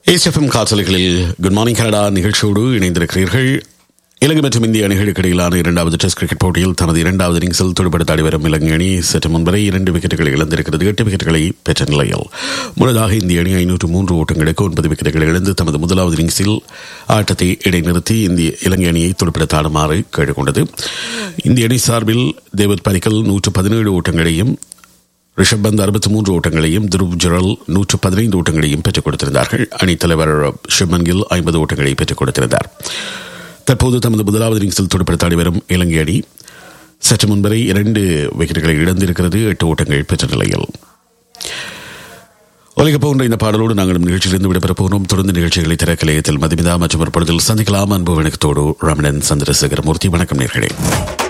ACFM காசலைகளில் good morning Canada நிகழ்ச்சியோடு இணைந்திருக்கிறீர்கள் இலங்கை மற்றும் இந்திய அணிகளுக்கு இடையிலான இரண்டாவது டெஸ்ட் கிரிக்கெட் போட்டியில் தனது இரண்டாவது இன்னிங்ஸில் துடுப்படுத்தாடி வரும் இலங்கை அணி சற்று முன்வரை இரண்டு விக்கெட்டுகளை இழந்திருக்கிறது எட்டு விக்கெட்டுகளை பெற்ற நிலையில் முன்னதாக இந்திய அணி ஐநூற்று மூன்று ஓட்டங்களுக்கு ஒன்பது விக்கெட்டுகளை இழந்து தமது முதலாவது இன்னிங்ஸில் ஆட்டத்தை இடைநிறுத்தி இந்திய இலங்கை அணியை துடுப்படுத்தாடுமாறு கேட்டுக்கொண்டது இந்திய அணி சார்பில் தேவத் பரிக்கல் நூற்று பதினேழு ஓட்டங்களையும் ரிஷப் பந்த் அறுபத்தி மூன்று ஓட்டங்களையும் துருவ் ஜுரல் நூற்று பதினைந்து ஓட்டங்களையும் பெற்றுக் கொடுத்திருந்தார்கள் அணித் தலைவர் ஷுமன் கில் ஐம்பது ஓட்டங்களை பெற்றுக் கொடுத்திருந்தார் தற்போது தமது முதலாவது இன்னிங்ஸில் துடுப்படுத்தாடி வரும் இலங்கை அணி சற்று முன்வரை இரண்டு விக்கெட்டுகளை இழந்திருக்கிறது எட்டு ஓட்டங்கள் பெற்ற நிலையில் ஒலிக்க போகின்ற இந்த பாடலோடு நாங்கள் நிகழ்ச்சியிலிருந்து விடைபெறப் போகிறோம் தொடர்ந்து நிகழ்ச்சிகளை திறக்கலையத்தில் மதிமிதா மற்றும் ஒரு பொழுதில் சந்திக்கலாம் அன்பு வணக்கத்தோடு ரமணன் சந்திரசேகரமூர்த்தி வணக்கம் நேர்களே